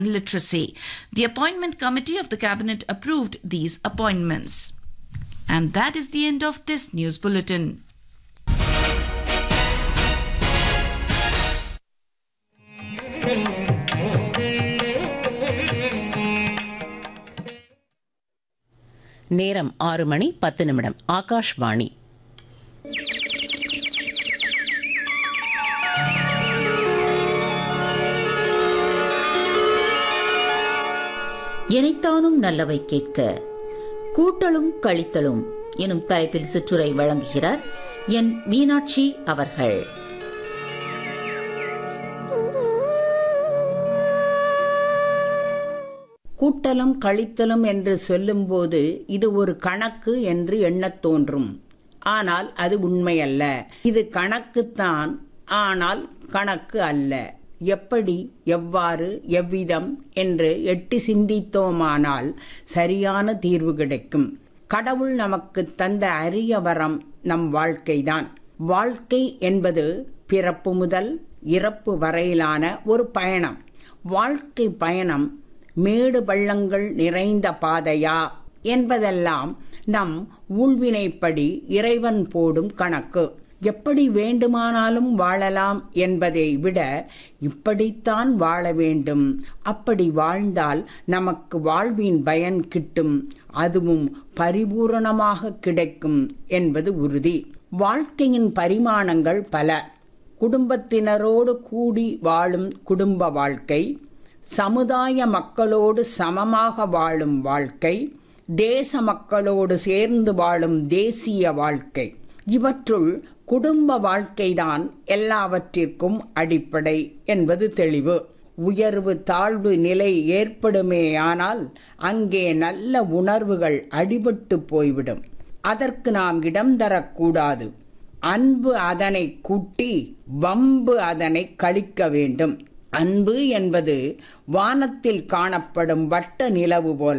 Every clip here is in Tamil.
literacy. The appointment committee of the cabinet approved these appointments. And that is the end of this news bulletin. நேரம் ஆறு மணி பத்து நிமிடம் ஆகாஷ்வாணி எனைத்தானும் நல்லவை கேட்க கூட்டலும் கழித்தலும் எனும் தலைப்பில் சிற்றுரை வழங்குகிறார் என் மீனாட்சி அவர்கள் கூட்டலும் கழித்தலும் என்று சொல்லும்போது இது ஒரு கணக்கு என்று எண்ணத் தோன்றும் ஆனால் அது உண்மையல்ல இது கணக்குத்தான் ஆனால் கணக்கு அல்ல எப்படி எவ்வாறு எவ்விதம் என்று எட்டி சிந்தித்தோமானால் சரியான தீர்வு கிடைக்கும் கடவுள் நமக்கு தந்த அரிய வரம் நம் வாழ்க்கைதான் வாழ்க்கை என்பது பிறப்பு முதல் இறப்பு வரையிலான ஒரு பயணம் வாழ்க்கை பயணம் மேடு பள்ளங்கள் நிறைந்த பாதையா என்பதெல்லாம் நம் ஊழ்வினைப்படி இறைவன் போடும் கணக்கு எப்படி வேண்டுமானாலும் வாழலாம் என்பதை விட இப்படித்தான் வாழ வேண்டும் அப்படி வாழ்ந்தால் நமக்கு வாழ்வின் பயன் கிட்டும் அதுவும் பரிபூரணமாக கிடைக்கும் என்பது உறுதி வாழ்க்கையின் பரிமாணங்கள் பல குடும்பத்தினரோடு கூடி வாழும் குடும்ப வாழ்க்கை சமுதாய மக்களோடு சமமாக வாழும் வாழ்க்கை தேச மக்களோடு சேர்ந்து வாழும் தேசிய வாழ்க்கை இவற்றுள் குடும்ப வாழ்க்கைதான் எல்லாவற்றிற்கும் அடிப்படை என்பது தெளிவு உயர்வு தாழ்வு நிலை ஏற்படுமேயானால் அங்கே நல்ல உணர்வுகள் அடிபட்டு போய்விடும் அதற்கு நாம் இடம் தரக்கூடாது அன்பு அதனை கூட்டி வம்பு அதனை கழிக்க வேண்டும் அன்பு என்பது வானத்தில் காணப்படும் வட்ட நிலவு போல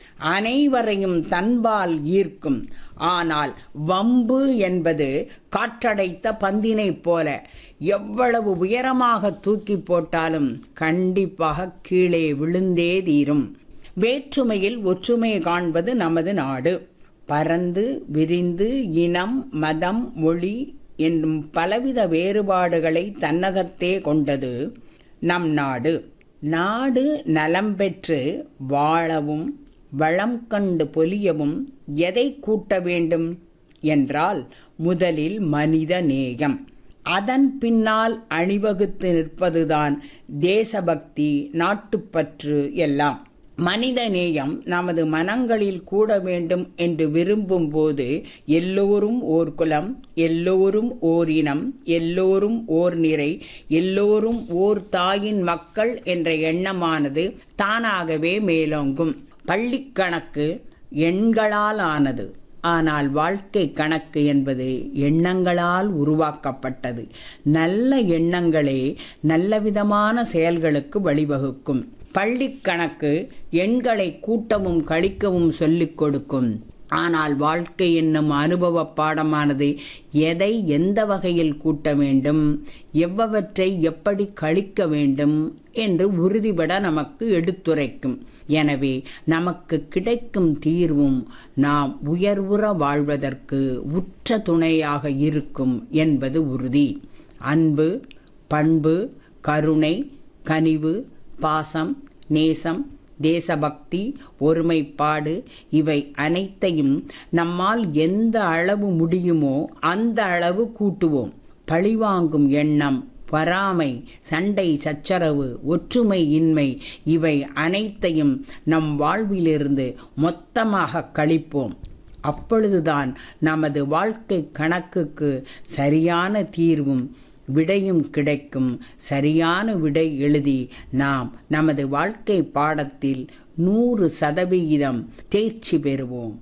அனைவரையும் தன்பால் ஈர்க்கும் ஆனால் வம்பு என்பது காற்றடைத்த பந்தினை போல எவ்வளவு உயரமாக தூக்கி போட்டாலும் கண்டிப்பாக கீழே விழுந்தே தீரும் வேற்றுமையில் ஒற்றுமை காண்பது நமது நாடு பரந்து விரிந்து இனம் மதம் மொழி என்னும் பலவித வேறுபாடுகளை தன்னகத்தே கொண்டது நம் நாடு நாடு நலம் பெற்று வாழவும் வளம் கண்டு பொலியவும் எதை கூட்ட வேண்டும் என்றால் முதலில் மனித நேயம் அதன் பின்னால் அணிவகுத்து நிற்பதுதான் தேசபக்தி நாட்டுப்பற்று எல்லாம் மனித நேயம் நமது மனங்களில் கூட வேண்டும் என்று விரும்பும் போது எல்லோரும் ஓர் குலம் எல்லோரும் ஓர் இனம் எல்லோரும் ஓர் நிறை எல்லோரும் ஓர் தாயின் மக்கள் என்ற எண்ணமானது தானாகவே மேலோங்கும் பள்ளிக்கணக்கு எண்களால் ஆனது ஆனால் வாழ்க்கை கணக்கு என்பது எண்ணங்களால் உருவாக்கப்பட்டது நல்ல எண்ணங்களே நல்லவிதமான செயல்களுக்கு வழிவகுக்கும் பள்ளிக்கணக்கு எண்களை கூட்டவும் கழிக்கவும் சொல்லிக் கொடுக்கும் ஆனால் வாழ்க்கை என்னும் அனுபவ பாடமானது எதை எந்த வகையில் கூட்ட வேண்டும் எவ்வவற்றை எப்படி கழிக்க வேண்டும் என்று உறுதிபட நமக்கு எடுத்துரைக்கும் எனவே நமக்கு கிடைக்கும் தீர்வும் நாம் உயர்வுற வாழ்வதற்கு உற்ற துணையாக இருக்கும் என்பது உறுதி அன்பு பண்பு கருணை கனிவு பாசம் நேசம் தேசபக்தி ஒருமைப்பாடு இவை அனைத்தையும் நம்மால் எந்த அளவு முடியுமோ அந்த அளவு கூட்டுவோம் பழிவாங்கும் எண்ணம் பொறாமை சண்டை சச்சரவு ஒற்றுமை இன்மை இவை அனைத்தையும் நம் வாழ்விலிருந்து மொத்தமாக கழிப்போம் அப்பொழுதுதான் நமது வாழ்க்கை கணக்குக்கு சரியான தீர்வும் விடையும் கிடைக்கும் சரியான விடை எழுதி நாம் நமது வாழ்க்கை பாடத்தில் நூறு சதவிகிதம் தேர்ச்சி பெறுவோம்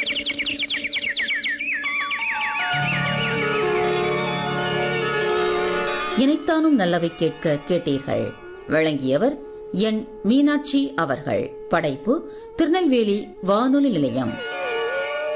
இணைத்தானும் நல்லவை கேட்க கேட்டீர்கள் வழங்கியவர் என் மீனாட்சி அவர்கள் படைப்பு திருநெல்வேலி வானொலி நிலையம்